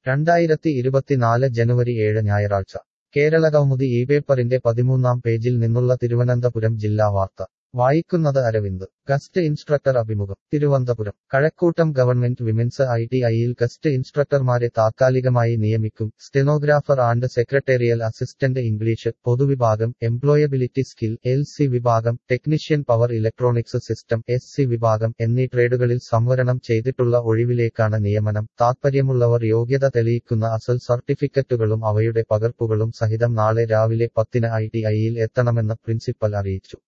രണ്ടായിരത്തി ഇരുപത്തിനാല് ജനുവരി ഏഴ് ഞായറാഴ്ച കേരളകൗമുദി ഈ പേപ്പറിന്റെ പതിമൂന്നാം പേജിൽ നിന്നുള്ള തിരുവനന്തപുരം ജില്ലാ വാർത്ത വായിക്കുന്നത് അരവിന്ദ് ഗസ്റ്റ് ഇൻസ്ട്രക്ടർ അഭിമുഖം Thiruvananthapuram Kazhakoottam government women's I T ഐയിൽ ഗസ്റ്റ് ഇൻസ്ട്രക്ടർമാരെ താത്കാലികമായി നിയമിക്കും stenographer and secretarial assistant English പൊതുവിഭാഗം എംപ്ലോയബിലിറ്റി സ്കിൽ എൽ സി വിഭാഗം technician power electronics system S C വിഭാഗം എന്നീ ട്രേഡുകളിൽ സംവരണം ചെയ്തിട്ടുള്ള ഒഴിവിലേക്കാണ് നിയമനം താത്പര്യമുള്ളവർ യോഗ്യത തെളിയിക്കുന്ന അസൽ സർട്ടിഫിക്കറ്റുകളും അവയുടെ പകർപ്പുകളും സഹിതം നാളെ രാവിലെ പത്തിന് ഐ ടി ഐയിൽ എത്തണമെന്ന് പ്രിൻസിപ്പൽ അറിയിച്ചു